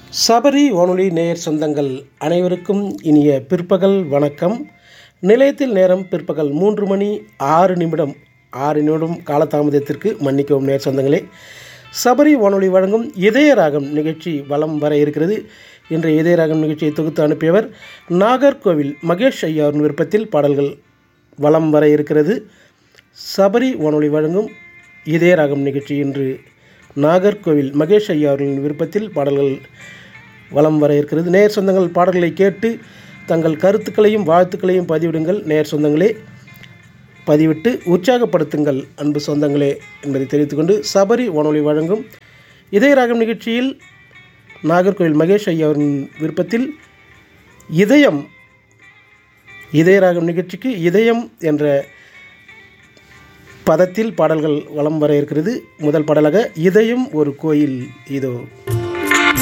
சபரி வானொலி நேயர் சொந்தங்கள் அனைவருக்கும் இனிய பிற்பகல் வணக்கம் நிலையத்தில் நேரம் பிற்பகல் மூன்று மணி ஆறு நிமிடம் ஆறு நிமிடம் காலதாமதத்திற்கு மன்னிக்கவும் நேர் சொந்தங்களே சபரி வானொலி வழங்கும் இதய ராகம் நிகழ்ச்சி வலம் வர இருக்கிறது இன்றைய இதய ராகம் நிகழ்ச்சியை தொகுத்து அனுப்பியவர் நாகர்கோவில் மகேஷ் ஐயாவின் விருப்பத்தில் பாடல்கள் வலம் வர இருக்கிறது சபரி வானொலி வழங்கும் இதய ராகம் நிகழ்ச்சி இன்று நாகர்கோவில் மகேஷ் ஐயா அவர்களின் விருப்பத்தில் பாடல்கள் வலம் வர இருக்கிறது நேர் சொந்தங்கள் பாடல்களை கேட்டு தங்கள் கருத்துக்களையும் வாழ்த்துக்களையும் பதிவிடுங்கள் நேர் சொந்தங்களே பதிவிட்டு உற்சாகப்படுத்துங்கள் அன்பு சொந்தங்களே என்பதை தெரிவித்துக்கொண்டு சபரி வானொலி வழங்கும் இதய ராகம் நிகழ்ச்சியில் நாகர்கோவில் மகேஷ் ஐயா அவரின் விருப்பத்தில் இதயம் இதயராகம் நிகழ்ச்சிக்கு இதயம் என்ற பதத்தில் பாடல்கள் வலம் வர இருக்கிறது முதல் பாடலாக இதயம் ஒரு கோயில் இதோ